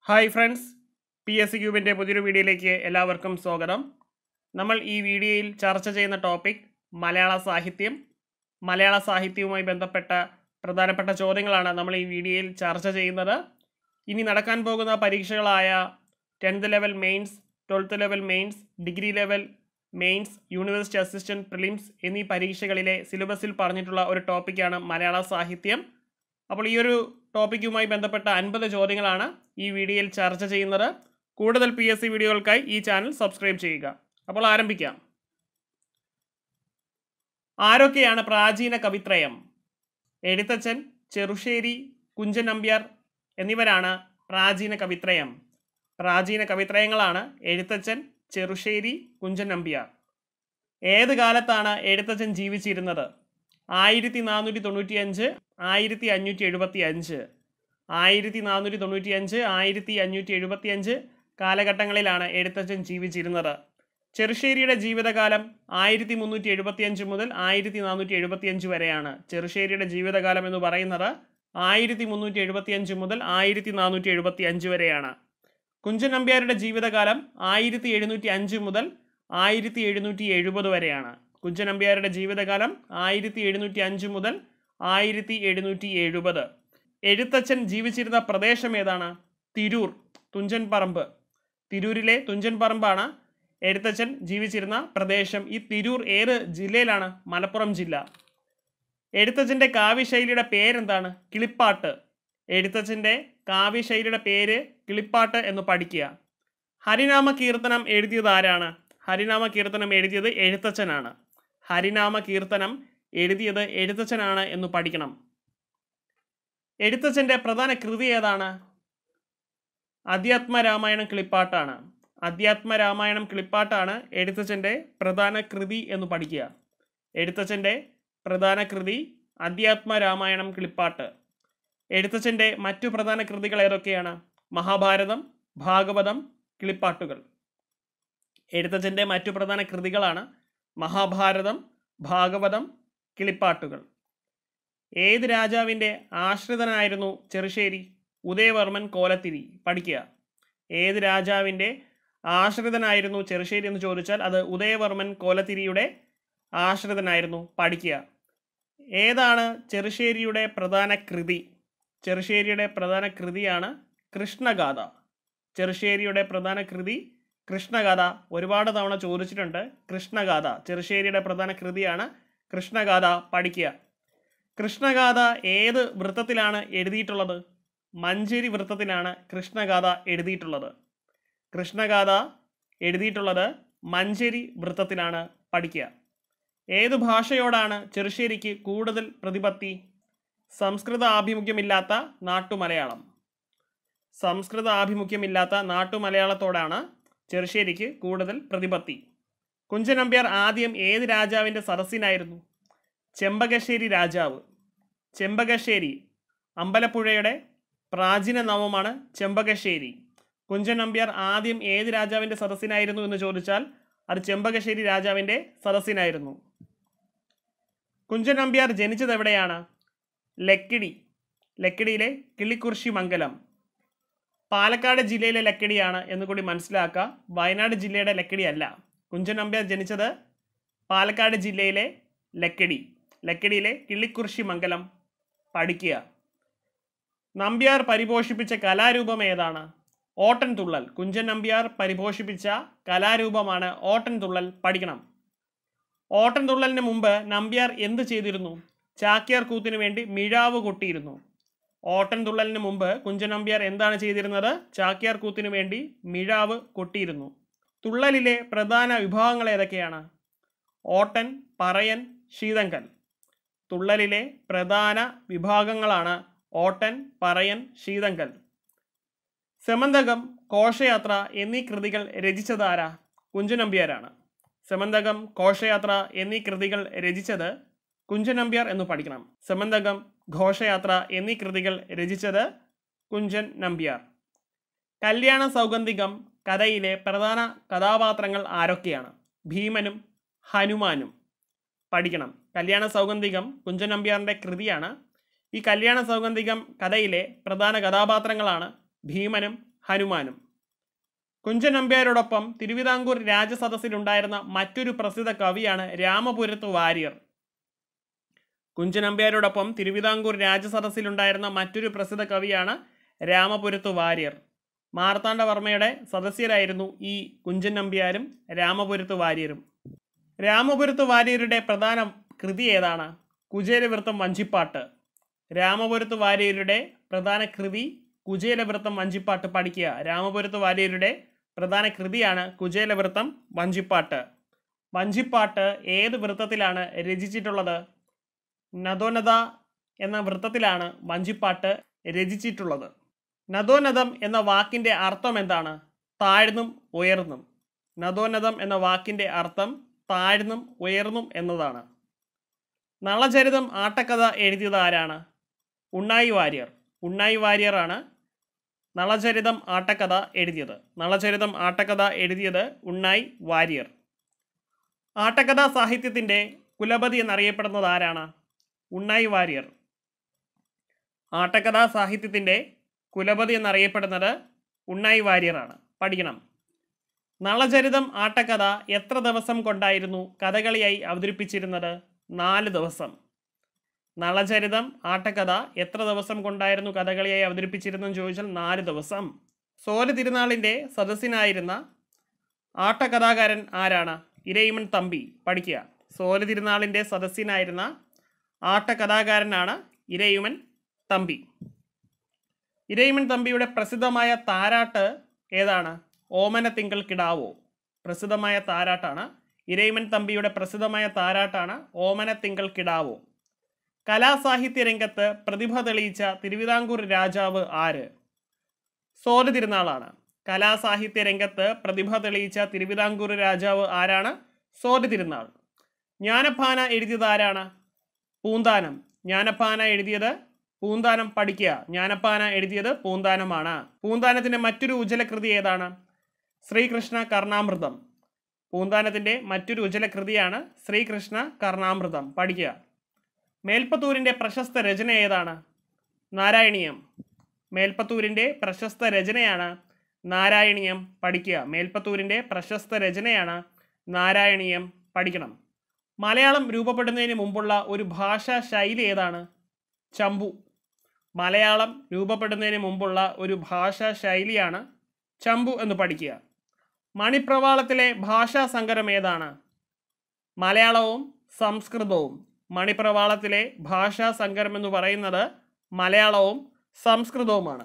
hi friends P S C ക്യൂബിൻ്റെ പുതിയൊരു വീഡിയോയിലേക്ക് എല്ലാവർക്കും സ്വാഗതം നമ്മൾ ഈ വീഡിയോയിൽ ചർച്ച ചെയ്യുന്ന ടോപ്പിക് മലയാള സാഹിത്യം മലയാള സാഹിത്യവുമായി ബന്ധപ്പെട്ട പ്രധാനപ്പെട്ട ചോദ്യങ്ങളാണ് നമ്മൾ ഈ വീഡിയോയിൽ ചർച്ച ചെയ്യുന്നത് ഇനി നടക്കാൻ പോകുന്ന പരീക്ഷകളായ tenth level mains twelfth level mains degree level mains university assistant prelims എന്നീ പരീക്ഷകളിലെ സിലബസിൽ പറഞ്ഞിട്ടുള്ള ഒരു ടോപ്പിക്കാണ് മലയാള സാഹിത്യം അപ്പോൾ ഈ ഒരു ടോപ്പിക്കുമായി ബന്ധപ്പെട്ട അൻപത് ചോദ്യങ്ങളാണ് ഈ വീഡിയോയിൽ ചർച്ച ചെയ്യുന്നത് കൂടുതൽ പി എസ് സി വീഡിയോകൾക്കായി ഈ ചാനൽ സബ്സ്ക്രൈബ് ചെയ്യുക അപ്പോൾ ആരംഭിക്കാം ആരൊക്കെയാണ് പ്രാചീന കവിത്രയം എഴുത്തച്ഛൻ ചെറുശ്ശേരി കുഞ്ചൻ നമ്പ്യാർ എന്നിവരാണ് പ്രാചീന കവിത്രയം പ്രാചീന കവിത്രയങ്ങളാണ് എഴുത്തച്ഛൻ ചെറുശ്ശേരി കുഞ്ചൻ നമ്പ്യാർ ഏത് കാലത്താണ് എഴുത്തച്ഛൻ ജീവിച്ചിരുന്നത് ആയിരത്തി നാനൂറ്റി തൊണ്ണൂറ്റി അഞ്ച് ആയിരത്തി അഞ്ഞൂറ്റി എഴുപത്തി അഞ്ച് ആയിരത്തി നാനൂറ്റി തൊണ്ണൂറ്റി അഞ്ച് ആയിരത്തി അഞ്ഞൂറ്റി എഴുപത്തി അഞ്ച് കാലഘട്ടങ്ങളിലാണ് എഴുത്തച്ഛൻ ജീവിച്ചിരുന്നത് ചെറുശ്ശേരിയുടെ ജീവിതകാലം ആയിരത്തി മുന്നൂറ്റി എഴുപത്തി അഞ്ച് മുതൽ ആയിരത്തി നാനൂറ്റി എഴുപത്തി അഞ്ച് വരെയാണ് ചെറുശ്ശേരിയുടെ ജീവിതകാലം എന്ന് പറയുന്നത് ആയിരത്തി മുന്നൂറ്റി എഴുപത്തി അഞ്ച് മുതൽ ആയിരത്തി നാനൂറ്റി എഴുപത്തി അഞ്ച് വരെയാണ് കുഞ്ചൻ നമ്പ്യാരുടെ ജീവിതകാലം ആയിരത്തി എഴുന്നൂറ്റി അഞ്ച് മുതൽ ആയിരത്തി എഴുന്നൂറ്റി എഴുപത് വരെയാണ് കുഞ്ചൻ നമ്പ്യാരുടെ ജീവിതകാലം ആയിരത്തി എഴുന്നൂറ്റി അഞ്ച് മുതൽ ആയിരത്തി എഴുന്നൂറ്റി എഴുപത് എഴുത്തച്ഛൻ ജീവിച്ചിരുന്ന പ്രദേശം ഏതാണ് തിരൂർ തുഞ്ചൻ പറമ്പ് തിരൂരിലെ തുഞ്ചൻ പറമ്പാണ് എഴുത്തച്ഛൻ ജീവിച്ചിരുന്ന പ്രദേശം ഈ തിരൂർ ഏത് ജില്ലയിലാണ് മലപ്പുറം ജില്ല എഴുത്തച്ഛൻ്റെ കാവ്യശൈലിയുടെ പേരെന്താണ് കിളിപ്പാട്ട് എഴുത്തച്ഛൻ്റെ കാവ്യശൈലിയുടെ പേര് കിളിപ്പാട്ട് എന്ന് പഠിക്കുക ഹരിനാമ കീർത്തനം എഴുതിയത് ആരാണ് ഹരിനാമ കീർത്തനം എഴുതിയത് എഴുത്തച്ഛനാണ് ഹരിനാമ കീർത്തനം എഴുതിയത് എഴുത്തച്ഛനാണ് എന്ന് പഠിക്കണം എഴുത്തച്ഛൻ്റെ പ്രധാന കൃതി ഏതാണ് അധ്യാത്മരാമായണം കിളിപ്പാട്ടാണ് അധ്യാത്മരാമായണം കിളിപ്പാട്ടാണ് എഴുത്തച്ഛൻ്റെ പ്രധാന കൃതി എന്ന് പഠിക്കുക എഴുത്തച്ഛൻ്റെ പ്രധാന കൃതി അധ്യാത്മരാമായണം കിളിപ്പാട്ട് എഴുത്തച്ഛൻ്റെ മറ്റു പ്രധാന കൃതികൾ ഏതൊക്കെയാണ് മഹാഭാരതം ഭാഗവതം കിളിപ്പാട്ടുകൾ എഴുത്തച്ഛൻ്റെ മറ്റു പ്രധാന കൃതികളാണ് മഹാഭാരതം ഭാഗവതം കിളിപ്പാട്ടുകൾ ഏത് രാജാവിൻ്റെ ആശ്രിതനായിരുന്നു ചെറുശ്ശേരി ഉദയവർമ്മൻ കോലത്തിരി പഠിക്കുക ഏത് രാജാവിൻ്റെ ആശ്രിതനായിരുന്നു ചെറുശ്ശേരി എന്ന് ചോദിച്ചാൽ അത് ഉദയവർമ്മൻ കോലത്തിരിയുടെ ആശ്രിതനായിരുന്നു പഠിക്കുക ഏതാണ് ചെറുശ്ശേരിയുടെ പ്രധാന കൃതി ചെറുശ്ശേരിയുടെ പ്രധാന കൃതിയാണ് കൃഷ്ണഗാഥ ചെറുശ്ശേരിയുടെ പ്രധാന കൃതി കൃഷ്ണഗാഥ ഒരുപാട് തവണ ചോദിച്ചിട്ടുണ്ട് കൃഷ്ണഗാഥ ചെറുശ്ശേരിയുടെ പ്രധാന കൃതിയാണ് കൃഷ്ണഗാഥ പഠിക്കുക കൃഷ്ണഗാഥ ഏത് വൃത്തത്തിലാണ് എഴുതിയിട്ടുള്ളത് മഞ്ചേരി വൃത്തത്തിലാണ് കൃഷ്ണഗാഥ എഴുതിയിട്ടുള്ളത് കൃഷ്ണഗാഥ എഴുതിയിട്ടുള്ളത് മഞ്ചേരി വൃത്തത്തിലാണ് പഠിക്കുക ഏത് ഭാഷയോടാണ് ചെറുശ്ശേരിക്ക് കൂടുതൽ പ്രതിപത്തി സംസ്കൃത ആഭിമുഖ്യമില്ലാത്ത നാട്ടുമലയാളം സംസ്കൃത ആഭിമുഖ്യമില്ലാത്ത നാട്ടുമലയാളത്തോടാണ് ചെറുശ്ശേരിക്ക് കൂടുതൽ പ്രതിപത്തി കുഞ്ചൻ നമ്പ്യാർ ആദ്യം ഏത് രാജാവിൻ്റെ സദസ്സിനായിരുന്നു ചെമ്പകശ്ശേരി രാജാവ് ചെമ്പകശ്ശേരി അമ്പലപ്പുഴയുടെ പ്രാചീന നാമമാണ് ചെമ്പകശ്ശേരി കുഞ്ചൻ നമ്പ്യാർ ആദ്യം ഏത് രാജാവിൻ്റെ സദസ്സിനായിരുന്നു എന്ന് ചോദിച്ചാൽ അത് ചെമ്പകശ്ശേരി രാജാവിൻ്റെ സദസ്സിനായിരുന്നു കുഞ്ചൻ നമ്പ്യാർ ജനിച്ചത് എവിടെയാണ് ലക്കിടി ലക്കിടിയിലെ കിള്ളിക്കുറിശി മംഗലം പാലക്കാട് ജില്ലയിലെ ലക്കിടിയാണ് എന്ന് കൂടി മനസ്സിലാക്കുക വയനാട് ജില്ലയുടെ ലക്കിടി അല്ല കുഞ്ചൻ നമ്പ്യാർ ജനിച്ചത് പാലക്കാട് ജില്ലയിലെ ലക്കിടി ലക്കിടിയിലെ കിള്ളിക്കുറിശി മംഗലം പഠിക്കുക നമ്പ്യാർ പരിപോഷിപ്പിച്ച കലാരൂപം ഏതാണ് ഓട്ടൻ തുള്ളൽ കുഞ്ചൻ നമ്പ്യാർ പരിപോഷിപ്പിച്ച കലാരൂപമാണ് ഓട്ടൻ തുള്ളൽ പഠിക്കണം ഓട്ടൻ തുള്ളലിന് മുമ്പ് നമ്പ്യാർ എന്ത് ചെയ്തിരുന്നു ചാക്യാർ കൂത്തിനു വേണ്ടി മിഴാവ് കൊട്ടിയിരുന്നു ഓട്ടൻ തുള്ളലിന് മുമ്പ് കുഞ്ചൻ നമ്പ്യാർ എന്താണ് ചെയ്തിരുന്നത് ചാക്യാർ കൂത്തിനു വേണ്ടി മിഴാവ് കൊട്ടിയിരുന്നു തുള്ളലിലെ പ്രധാന വിഭാഗങ്ങൾ ഏതൊക്കെയാണ് ഓട്ടൻ പറയൻ ശീതങ്കൽ തുള്ളലിലെ പ്രധാന വിഭാഗങ്ങളാണ് ഓട്ടൻ പറയൻ ശീതങ്കൽ സെമന്തകം ഘോഷയാത്ര എന്നീ കൃതികൾ രചിച്ചതാരാ കുഞ്ചൻ നമ്പ്യാരാണ് സെമന്തകം ഘോഷയാത്ര എന്നീ കൃതികൾ രചിച്ചത് കുഞ്ചൻ നമ്പ്യാർ എന്ന് പഠിക്കണം സെമന്തകം ഘോഷയാത്ര എന്നീ കൃതികൾ രചിച്ചത് കുഞ്ചൻ നമ്പ്യാർ കല്യാണ സൗഗന്ധികം കഥയിലെ പ്രധാന കഥാപാത്രങ്ങൾ ആരൊക്കെയാണ് ഭീമനും ഹനുമാനും പഠിക്കണം കല്യാണ സൗഗന്ധികം കുഞ്ചൻ നമ്പ്യാറിൻ്റെ കൃതിയാണ് ഈ കല്യാണ സൗഗന്ധികം കഥയിലെ പ്രധാന കഥാപാത്രങ്ങളാണ് ഭീമനും ഹനുമാനും കുഞ്ചൻ നമ്പ്യാരോടൊപ്പം തിരുവിതാംകൂർ രാജസദസ്സിലുണ്ടായിരുന്ന മറ്റൊരു പ്രസിദ്ധ കവിയാണ് രാമപുരത്ത് വാര്യർ കുഞ്ചൻ നമ്പ്യാരോടൊപ്പം തിരുവിതാംകൂർ രാജസദസ്സിലുണ്ടായിരുന്ന മറ്റൊരു പ്രസിദ്ധ കവിയാണ് രാമപുരത്ത് വാര്യർ മാർത്താണ്ഡവർമ്മയുടെ സദസ്യരായിരുന്നു ഈ കുഞ്ചൻ നമ്പ്യാരും രാമപുരത്ത് വാര്യരും രാമപുരത്ത് വാര്യരുടെ പ്രധാന കൃതി ഏതാണ് കുചേലവൃത്തം വഞ്ചിപ്പാട്ട് രാമപുരത്ത് വാര്യരുടെ പ്രധാന കൃതി കുചേലവൃത്തം വഞ്ചിപ്പാട്ട് പഠിക്കുക രാമപുരത്ത് വാര്യരുടെ പ്രധാന കൃതിയാണ് കുചേലവൃത്തം വഞ്ചിപ്പാട്ട് വഞ്ചിപ്പാട്ട് ഏത് വൃത്തത്തിലാണ് രചിച്ചിട്ടുള്ളത് നദോനദ എന്ന വൃത്തത്തിലാണ് വഞ്ചിപ്പാട്ട് രചിച്ചിട്ടുള്ളത് നദോനദം എന്ന വാക്കിൻ്റെ അർത്ഥം എന്താണ് താഴ്ന്നും ഉയർന്നും നദോനദം എന്ന വാക്കിൻ്റെ അർത്ഥം താഴ്ന്നും ഉയർന്നും എന്നതാണ് നളചരിതം ആട്ടക്കഥ എഴുതിയത് ആരാണ് ഉണ്ണായി വാര്യർ ഉണ്ണായി വാര്യറാണ് നളചരിതം ആട്ടക്കഥ എഴുതിയത് നളചരിതം ആട്ടക്കഥ എഴുതിയത് ഉണ്ണായി വാര്യർ ആട്ടക്കഥാ സാഹിത്യത്തിൻ്റെ കുലപതി എന്നറിയപ്പെടുന്നത് ആരാണ് ഉണ്ണായി വാര്യർ ആട്ടക്കഥാ സാഹിത്യത്തിൻ്റെ കുലപതി എന്നറിയപ്പെടുന്നത് ഉണ്ണായി വാര്യറാണ് പഠിക്കണം നളചരിതം ആട്ടക്കഥ എത്ര ദിവസം കൊണ്ടായിരുന്നു കഥകളിയായി അവതരിപ്പിച്ചിരുന്നത് നാല് ദിവസം നളചരിതം ആട്ടക്കഥ എത്ര ദിവസം കൊണ്ടായിരുന്നു കഥകളിയായി അവതരിപ്പിച്ചിരുന്നെന്ന് ചോദിച്ചാൽ നാല് ദിവസം സോല തിരുനാളിൻ്റെ സദസ്സിനായിരുന്ന ആട്ടകഥാകാരൻ ആരാണ് ഇരയിമൺ തമ്പി പഠിക്കുക സോല തിരുനാളിൻ്റെ സദസ്സിനായിരുന്ന ആട്ടകഥാകാരനാണ് ഇരയുമൻ തമ്പി ഇരയിമൺ തമ്പിയുടെ പ്രസിദ്ധമായ താരാട്ട് ഏതാണ് ഓമന തിങ്കൾ കിടാവോ പ്രസിദ്ധമായ താരാട്ടാണ് ഇരയിമൻ തമ്പിയുടെ പ്രസിദ്ധമായ താരാട്ടാണ് ഓമന തിങ്കൾ കിടാവോ കലാസാഹിത്യ രംഗത്ത് പ്രതിഭ തെളിയിച്ച തിരുവിതാംകൂർ രാജാവ് ആര് സോല തിരുനാളാണ് കലാസാഹിത്യ രംഗത്ത് പ്രതിഭ തെളിയിച്ച തിരുവിതാംകൂർ രാജാവ് ആരാണ് സോല തിരുനാൾ ജ്ഞാനപ്പാന എഴുതിയത് ആരാണ് പൂന്താനം ജ്ഞാനപ്പാന എഴുതിയത് പൂന്താനം പഠിക്കുക ജ്ഞാനപ്പാന എഴുതിയത് പൂന്താനമാണ് പൂന്താനത്തിന്റെ മറ്റൊരു ഉജ്ജ്വലകൃതി ഏതാണ് ശ്രീകൃഷ്ണ കർണാമൃതം പൂന്താനത്തിന്റെ മറ്റൊരു ഉജ്ജ്വലകൃതിയാണ് ശ്രീകൃഷ്ണ കർണാമൃതം പഠിക്കുക മേൽപ്പത്തൂരിന്റെ പ്രശസ്ത രചന ഏതാണ് നാരായണീയം മേൽപ്പത്തൂരിന്റെ പ്രശസ്ത രചനയാണ് നാരായണീയം പഠിക്കുക മേൽപ്പത്തൂരിന്റെ പ്രശസ്ത രചനയാണ് നാരായണീയം പഠിക്കണം മലയാളം രൂപപ്പെടുന്നതിന് മുമ്പുള്ള ഒരു ഭാഷാ ശൈലി ഏതാണ് ചമ്പു മലയാളം രൂപപ്പെടുന്നതിന് മുമ്പുള്ള ഒരു ഭാഷാ ശൈലിയാണ് ചമ്പു എന്ന് പഠിക്കുക മണിപ്രവാളത്തിലെ ഭാഷാ സങ്കരം ഏതാണ് മലയാളവും സംസ്കൃതവും മണിപ്രവാളത്തിലെ ഭാഷാ സങ്കരം എന്ന് പറയുന്നത് മലയാളവും സംസ്കൃതവുമാണ്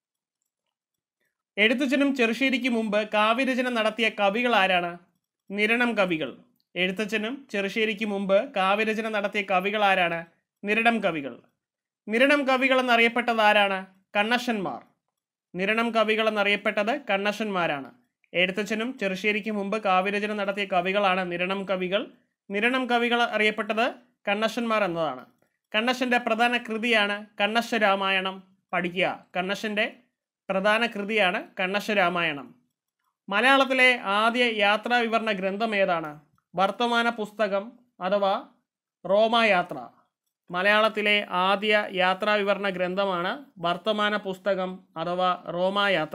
എഴുത്തച്ഛനും ചെറുശ്ശേരിക്ക് മുമ്പ് കാവ്യരചന നടത്തിയ കവികൾ ആരാണ് നിരണം കവികൾ എഴുത്തച്ഛനും ചെറുശ്ശേരിക്ക് മുമ്പ് കാവ്യരചന നടത്തിയ കവികൾ ആരാണ് നിരണം കവികൾ നിരണം കവികൾ എന്നറിയപ്പെട്ടത് ആരാണ് കണ്ണശന്മാർ നിരണം കവികൾ എന്നറിയപ്പെട്ടത് കണ്ണശന്മാരാണ് എഴുത്തച്ഛനും ചെറുശ്ശേരിക്ക് മുമ്പ് കാവ്യരചന നടത്തിയ കവികളാണ് നിരണം കവികൾ നിരണം കവികൾ അറിയപ്പെട്ടത് കണ്ണശന്മാർ എന്നതാണ് കണ്ണശന്റെ പ്രധാന കൃതിയാണ് കണ്ണശ രാമായണം പഠിക്കുക കണ്ണശന്റെ പ്രധാന കൃതിയാണ് കണ്ണശ രാമായണം മലയാളത്തിലെ ആദ്യ യാത്രാ വിവരണ ഗ്രന്ഥം ഏതാണ് വർത്തമാന പുസ്തകം അഥവാ റോമായാത്ര മലയാളത്തിലെ ആദ്യ യാത്രാ വിവരണ ഗ്രന്ഥമാണ് വർത്തമാന പുസ്തകം അഥവാ റോമായാത്ര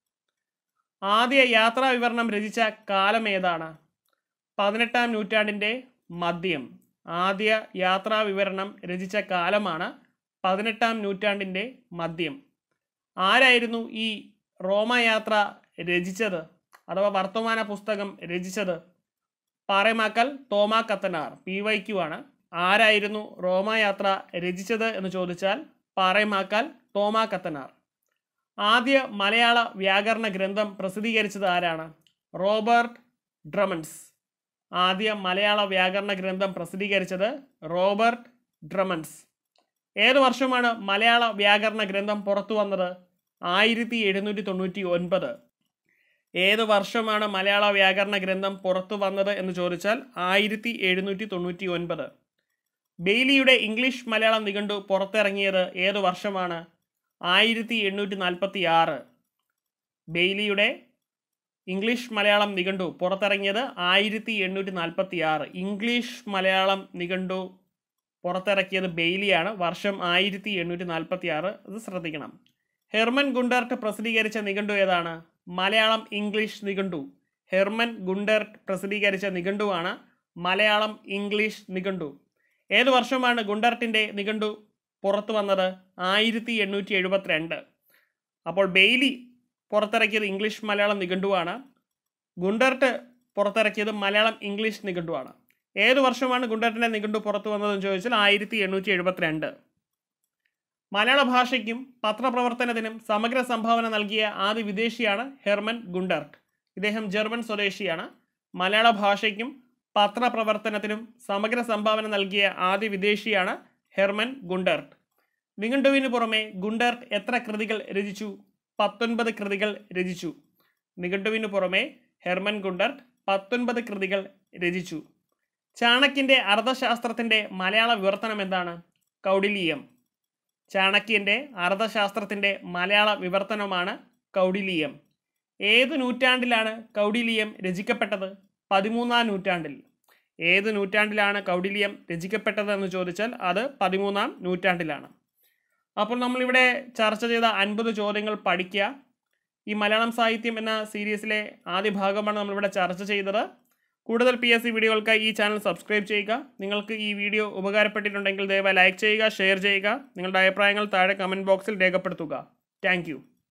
ആദ്യ യാത്രാ വിവരണം രചിച്ച കാലം ഏതാണ് പതിനെട്ടാം നൂറ്റാണ്ടിൻ്റെ മധ്യം ആദ്യ യാത്രാ വിവരണം രചിച്ച കാലമാണ് പതിനെട്ടാം നൂറ്റാണ്ടിൻ്റെ മധ്യം ആരായിരുന്നു ഈ റോമയാത്ര രചിച്ചത് അഥവാ വർത്തമാന പുസ്തകം രചിച്ചത് Paremakkal Thoma Kathanar P Y Q ആണ് ആരായിരുന്നു റോമയാത്ര രചിച്ചത് എന്ന് ചോദിച്ചാൽ പാറേമാക്കൽ തോമാ കത്തനാർ ആദ്യ മലയാള വ്യാകരണ ഗ്രന്ഥം പ്രസിദ്ധീകരിച്ചത് ആരാണ് റോബർട്ട് ഡ്രമൻസ് ആദ്യ മലയാള വ്യാകരണ ഗ്രന്ഥം പ്രസിദ്ധീകരിച്ചത് റോബർട്ട് ഡ്രമൻസ് ഏത് വർഷമാണ് മലയാള വ്യാകരണ ഗ്രന്ഥം പുറത്തു വന്നത് ആയിരത്തി എഴുന്നൂറ്റി തൊണ്ണൂറ്റി ഒൻപത് ഏത് വർഷമാണ് മലയാള വ്യാകരണ ഗ്രന്ഥം പുറത്തു വന്നത് എന്ന് ചോദിച്ചാൽ ആയിരത്തി എഴുന്നൂറ്റി തൊണ്ണൂറ്റി ഒൻപത് ബെയ്ലിയുടെ ഇംഗ്ലീഷ് മലയാളം നിഘണ്ടു പുറത്തിറങ്ങിയത് ഏത് വർഷമാണ് ആയിരത്തി എണ്ണൂറ്റി നാൽപ്പത്തി ആറ് ബെയ്ലിയുടെ ഇംഗ്ലീഷ് മലയാളം നിഘണ്ടു പുറത്തിറങ്ങിയത് ആയിരത്തി എണ്ണൂറ്റി നാൽപ്പത്തി ആറ് ഇംഗ്ലീഷ് മലയാളം നിഘണ്ടു പുറത്തിറക്കിയത് ബെയ്ലിയാണ് വർഷം ആയിരത്തി എണ്ണൂറ്റി നാൽപ്പത്തി ആറ് അത് ശ്രദ്ധിക്കണം ഹെർമൻ ഗുണ്ടർട്ട് പ്രസിദ്ധീകരിച്ച നിഘണ്ടു ഏതാണ് മലയാളം ഇംഗ്ലീഷ് നിഘണ്ടു ഹെർമൻ ഗുണ്ടർട്ട് പ്രസിദ്ധീകരിച്ച നിഘണ്ടുവാണ് മലയാളം ഇംഗ്ലീഷ് നിഘണ്ടു ഏത് വർഷമാണ് ഗുണ്ടർട്ടിൻ്റെ നിഘണ്ടു പുറത്തു വന്നത് ആയിരത്തി എണ്ണൂറ്റി എഴുപത്തിരണ്ട് അപ്പോൾ ബെയ്ലി പുറത്തിറക്കിയത് ഇംഗ്ലീഷ് മലയാളം നിഘണ്ടുവാണ് ഗുണ്ടർട്ട് പുറത്തിറക്കിയത് മലയാളം ഇംഗ്ലീഷ് നിഘണ്ടുവാണ് ഏത് വർഷമാണ് ഗുണ്ടർട്ടിൻ്റെ നിഘണ്ടു പുറത്തു വന്നതെന്ന് ചോദിച്ചാൽ ആയിരത്തി എണ്ണൂറ്റി എഴുപത്തിരണ്ട് മലയാള ഭാഷയ്ക്കും പത്രപ്രവർത്തനത്തിനും സമഗ്ര സംഭാവന നൽകിയ ആദ്യ വിദേശിയാണ് ഹെർമൻ ഗുണ്ടർട്ട് ഇദ്ദേഹം ജർമ്മൻ സ്വദേശിയാണ് മലയാള ഭാഷയ്ക്കും പത്രപ്രവർത്തനത്തിനും സമഗ്ര സംഭാവന നൽകിയ ആദ്യ വിദേശിയാണ് ഹെർമൻ ഗുണ്ടർട്ട് നിഘണ്ടുവിന് പുറമെ ഗുണ്ടർട്ട് എത്ര കൃതികൾ രചിച്ചു പത്തൊൻപത് കൃതികൾ രചിച്ചു നിഘണ്ടുവിന് പുറമെ ഹെർമൻ ഗുണ്ടർട്ട് പത്തൊൻപത് കൃതികൾ രചിച്ചു ചാണക്യൻ്റെ അർത്ഥശാസ്ത്രത്തിൻ്റെ മലയാള വിവർത്തനം എന്താണ് കൗടിലീയം ചാണക്യൻ്റെ അർത്ഥശാസ്ത്രത്തിൻ്റെ മലയാള വിവർത്തനമാണ് കൗടിലീയം ഏത് നൂറ്റാണ്ടിലാണ് കൗടിലീയം രചിക്കപ്പെട്ടത് പതിമൂന്നാം നൂറ്റാണ്ടിൽ ഏത് നൂറ്റാണ്ടിലാണ് കൗടില്യം രചിക്കപ്പെട്ടത് എന്ന് ചോദിച്ചാൽ അത് പതിമൂന്നാം നൂറ്റാണ്ടിലാണ് അപ്പോൾ നമ്മളിവിടെ ചർച്ച ചെയ്ത അൻപത് ചോദ്യങ്ങൾ പഠിക്കുക ഈ മലയാളം സാഹിത്യം എന്ന സീരീസിലെ ആദ്യ ഭാഗമാണ് നമ്മളിവിടെ ചർച്ച ചെയ്തത് കൂടുതൽ പി എസ് സി വീഡിയോകൾക്കായി ഈ ചാനൽ സബ്സ്ക്രൈബ് ചെയ്യുക നിങ്ങൾക്ക് ഈ വീഡിയോ ഉപകാരപ്പെട്ടിട്ടുണ്ടെങ്കിൽ ദയവായി ലൈക്ക് ചെയ്യുക ഷെയർ ചെയ്യുക നിങ്ങളുടെ അഭിപ്രായങ്ങൾ താഴെ കമൻറ്റ് ബോക്സിൽ രേഖപ്പെടുത്തുക താങ്ക്